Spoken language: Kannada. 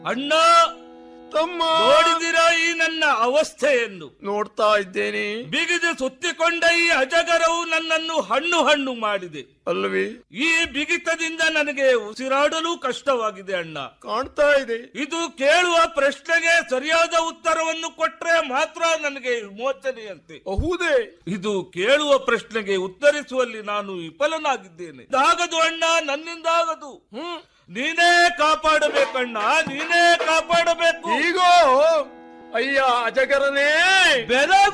ಅಣ್ಣ ತಮ್ಮ ನೋಡಿದಿರಾ ಈ ನನ್ನ ಅವಸ್ಥೆಯನ್ನು ನೋಡ್ತಾ ಇದ್ದೇನೆ ಬಿಗಿದು ಸುತ್ತಿಕೊಂಡ ಈ ಅಜಗರವು ನನ್ನನ್ನು ಹಣ್ಣು ಹಣ್ಣು ಮಾಡಿದೆ ಅಲ್ವೇ ಈ ಬಿಗಿತದಿಂದ ನನಗೆ ಉಸಿರಾಡಲು ಕಷ್ಟವಾಗಿದೆ ಅಣ್ಣ ಕಾಣ್ತಾ ಇದೆ ಇದು ಕೇಳುವ ಪ್ರಶ್ನೆಗೆ ಸರಿಯಾದ ಉತ್ತರವನ್ನು ಕೊಟ್ರೆ ಮಾತ್ರ ನನಗೆ ವಿಮೋಚನೆಯಂತೆ ಹೌದೇ ಇದು ಕೇಳುವ ಪ್ರಶ್ನೆಗೆ ಉತ್ತರಿಸುವಲ್ಲಿ ನಾನು ವಿಫಲನಾಗಿದ್ದೇನೆ ಇದಾಗದು ಅಣ್ಣ ನನ್ನಿಂದಾಗದು ಹ್ಮ್ ನೀನೇ ಕಾಪಾಡಬೇಕಣ್ಣ ನೀನೇ ಕಾಪಾಡಬೇಕು ಈಗ ಅಯ್ಯ ಅಜಗರನೇ ಬೆರಗು